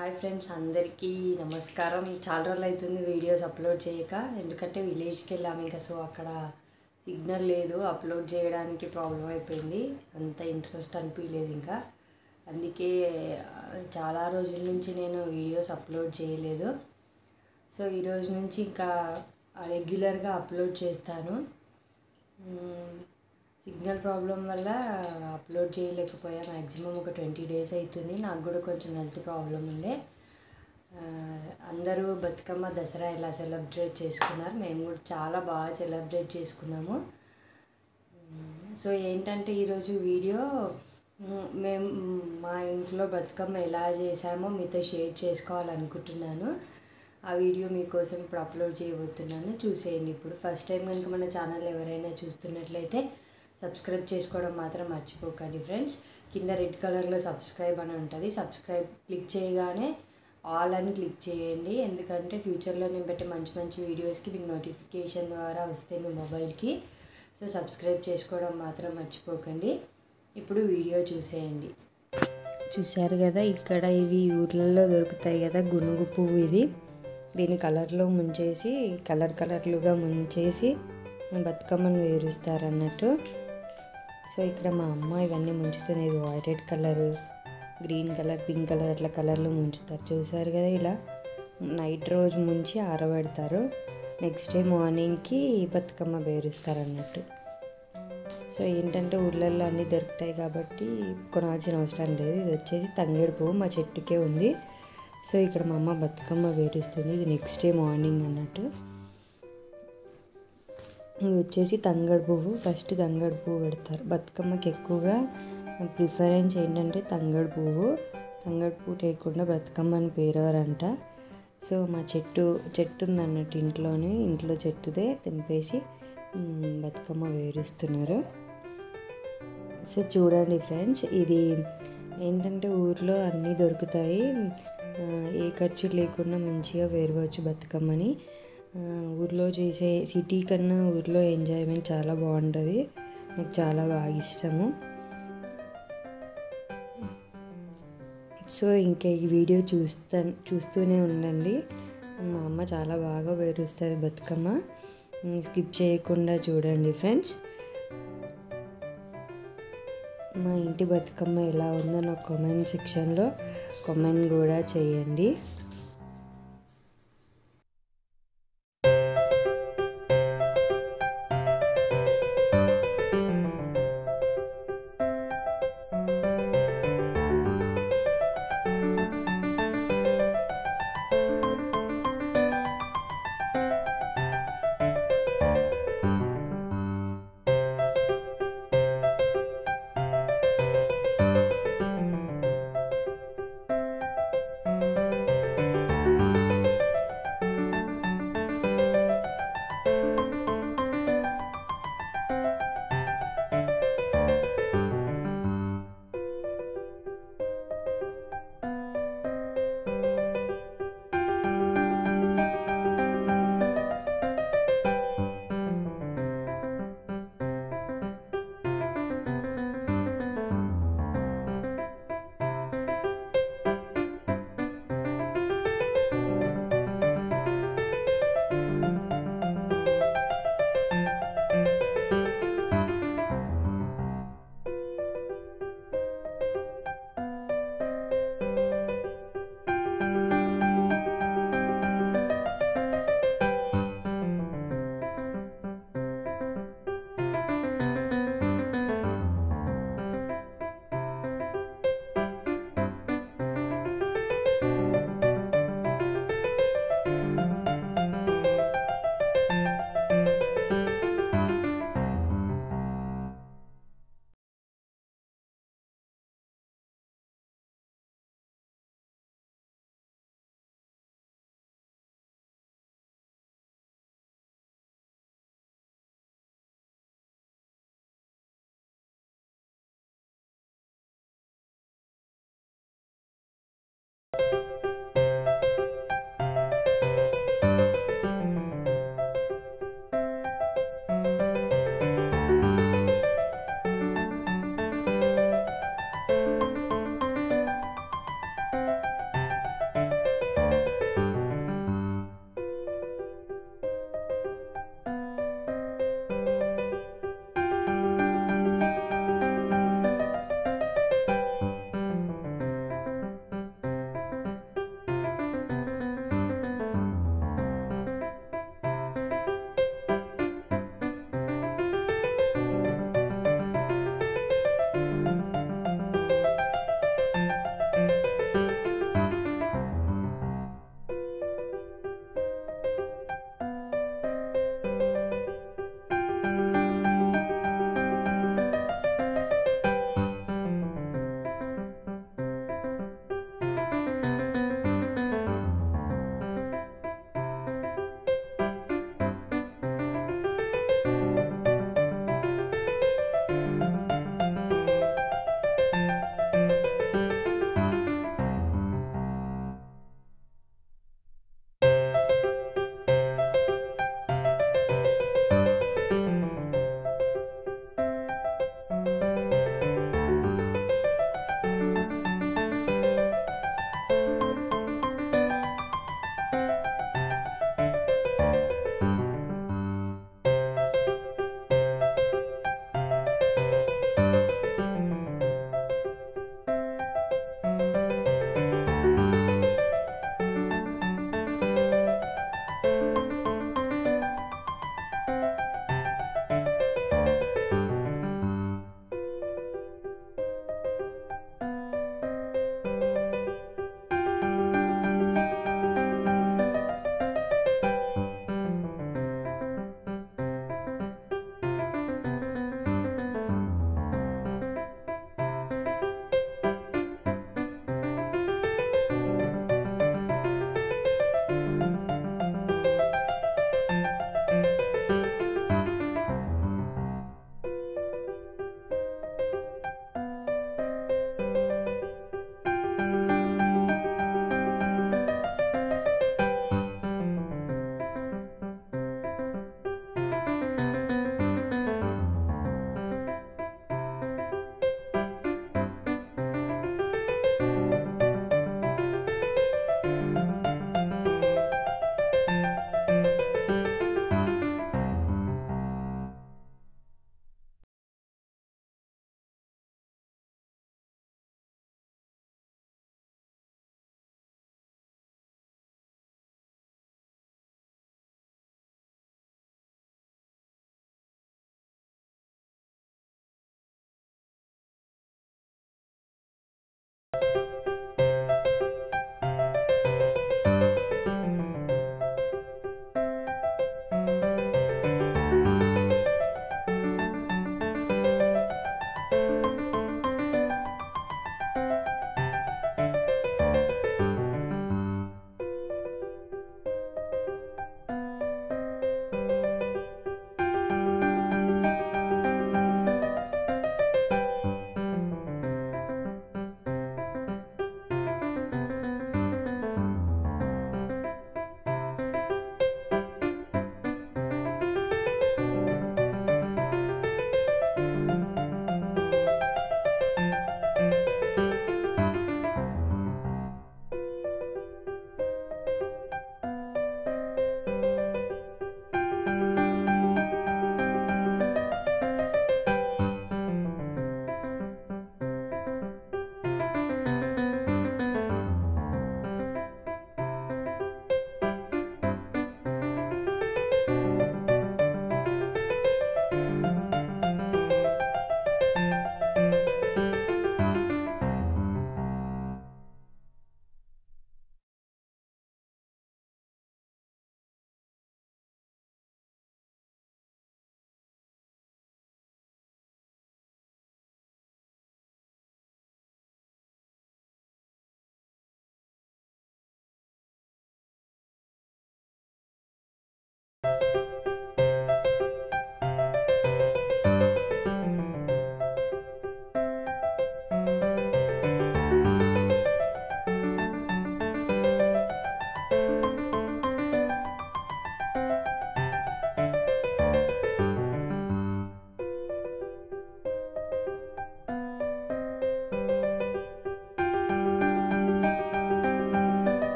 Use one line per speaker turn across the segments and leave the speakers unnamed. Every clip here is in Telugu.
హాయ్ ఫ్రెండ్స్ అందరికీ నమస్కారం చాలా రోజులు అవుతుంది వీడియోస్ అప్లోడ్ చేయక ఎందుకంటే విలేజ్కి వెళ్ళాము ఇంకా సో అక్కడ సిగ్నల్ లేదు అప్లోడ్ చేయడానికి ప్రాబ్లం అయిపోయింది అంత ఇంట్రెస్ట్ అనిపించలేదు ఇంకా అందుకే ఆ, చాలా రోజుల నుంచి నేను వీడియోస్ అప్లోడ్ చేయలేదు సో ఈరోజు నుంచి ఇంకా రెగ్యులర్గా అప్లోడ్ చేస్తాను మ్మ్. సిగ్నల్ ప్రాబ్లం వల్ల అప్లోడ్ చేయలేకపోయా మ్యాక్సిమం ఒక ట్వంటీ డేస్ అవుతుంది నాకు కూడా కొంచెం హెల్త్ ప్రాబ్లం ఉండే ఆ, అందరూ బతుకమ్మ దసరా ఎలా సెలబ్రేట్ చేసుకున్నారు మేము కూడా చాలా బాగా సెలబ్రేట్ చేసుకున్నాము మ్మ్. సో ఏంటంటే ఈరోజు వీడియో మ్మ్, మేము మా ఇంట్లో బతుకమ్మ ఎలా చేసామో మీతో షేర్ చేసుకోవాలనుకుంటున్నాను ఆ వీడియో మీకోసం ఇప్పుడు అప్లోడ్ చేయబోతున్నాను చూసేయండి ఇప్పుడు ఫస్ట్ టైం కనుక మన ఛానల్ ఎవరైనా చూస్తున్నట్లయితే సబ్స్క్రైబ్ చేసుకోవడం మాత్రం మర్చిపోకండి ఫ్రెండ్స్ కింద రెడ్ కలర్లో సబ్స్క్రైబ్ అని ఉంటుంది సబ్స్క్రైబ్ క్లిక్ చేయగానే ఆల్ అని క్లిక్ చేయండి ఎందుకంటే ఫ్యూచర్లో నేను పెట్టే మంచి మంచి వీడియోస్కి మీకు నోటిఫికేషన్ ద్వారా వస్తే మీ మొబైల్కి సో సబ్స్క్రైబ్ చేసుకోవడం మాత్రం మర్చిపోకండి ఇప్పుడు వీడియో చూసేయండి చూశారు కదా ఇక్కడ ఇవి ఊర్లలో దొరుకుతాయి కదా గునుగు పువ్వు ఇది దీని కలర్లో ముంచేసి కలర్ కలర్లుగా ముంచేసి బతుకమ్మను వేరుస్తారు అన్నట్టు సో ఇక్కడ మా అమ్మ ఇవన్నీ ముంచుతుంది ఇది violet colour green colour pink colour అట్లా కలర్లు ముంచుతారు చూసారు కదా ఇలా నైట్ రోజు ముంచి ఆరబెడతారు నెక్స్ట్ డే మార్నింగ్కి బతుకమ్మ వేరుస్తారు అన్నట్టు సో ఏంటంటే ఊర్లలో అన్నీ దొరుకుతాయి కాబట్టి కొనాల్సిన అవసరం లేదు ఇది వచ్చేసి తంగేడు పువ్వు మా చెట్టుకే ఉంది సో ఇక్కడ మా అమ్మ బతుకమ్మ వేరుస్తుంది ఇది నెక్స్ట్ డే మార్నింగ్ అన్నట్టు ఇది వచ్చేసి తంగడు పువ్వు ఫస్ట్ తంగడు పువ్వు పెడతారు బతుకమ్మకి ఎక్కువగా ప్రిఫరెన్స్ ఏంటంటే తంగడు పువ్వు తంగడు పువ్వు లేకుండా బతుకమ్మని పేరవరంట సో మా చెట్టు చెట్టు ఉంది అన్నట్టు ఇంట్లోనే ఇంట్లో చెట్టుదే తెంపేసి మ్, బతుకమ్మ వేరుస్తున్నారు సో చూడండి ఫ్రెండ్స్ ఇది ఏంటంటే ఊర్లో అన్నీ దొరుకుతాయి ఆ, ఏ ఖర్చు లేకుండా మంచిగా వేరుకోవచ్చు బతుకమ్మని ఆ, ఊర్లో చేసే సిటీ కన్నా ఊర్లో ఎంజాయ్మెంట్ చాలా బాగుంటుంది నాకు చాలా బాగా ఇష్టము సో ఇంకా ఈ వీడియో చూస్తా చూస్తూనే ఉండండి మా అమ్మ చాలా బాగా వేరుస్తుంది బతుకమ్మ స్కిప్ చేయకుండా చూడండి ఫ్రెండ్స్ మా ఇంటి బతుకమ్మ ఎలా ఉందో నాకు కామెంట్ సెక్షన్లో కామెంట్ కూడా చేయండి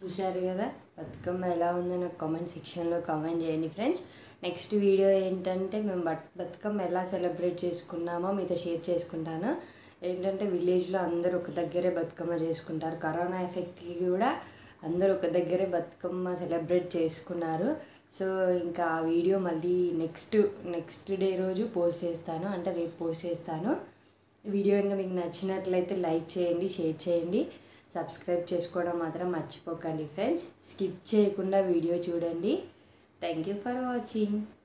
చూశారు కదా బతుకమ్మ ఎలా ఉందో నాకు కామెంట్ సెక్షన్లో కామెంట్ చేయండి ఫ్రెండ్స్ నెక్స్ట్ వీడియో ఏంటంటే మేము బత్ బతుకమ్మ ఎలా సెలబ్రేట్ చేసుకున్నామో మీతో షేర్ చేసుకుంటాను ఏంటంటే విలేజ్లో అందరూ ఒక దగ్గరే బతుకమ్మ చేసుకుంటారు కరోనా ఎఫెక్ట్కి కూడా అందరూ ఒక దగ్గరే బతుకమ్మ సెలబ్రేట్ చేసుకున్నారు సో ఇంకా ఆ వీడియో మళ్ళీ నెక్స్ట్ నెక్స్ట్ డే రోజు పోస్ట్ చేస్తాను అంటే రేపు పోస్ట్ చేస్తాను వీడియో ఇంకా మీకు నచ్చినట్లయితే లైక్ చేయండి షేర్ చేయండి సబ్స్క్రైబ్ చేసుకోవడం మాత్రం మర్చిపోకండి ఫ్రెండ్స్ స్కిప్ చేయకుండా వీడియో చూడండి థ్యాంక్ యూ ఫర్ వాచింగ్